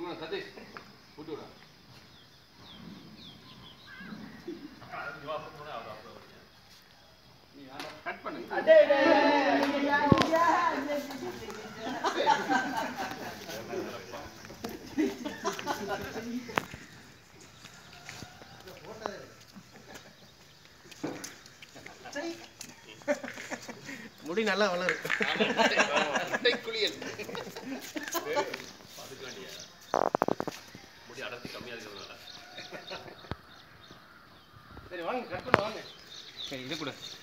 போன சதீஷ் விட்டு விட நீ கட் பண்ணு முடி நல்லா வளரும் குளியல் முடி அடர்த்தி கம்மியா இருக்கிறதுனால சரி வாங்க கட் பண்ண வாங்க இது கூட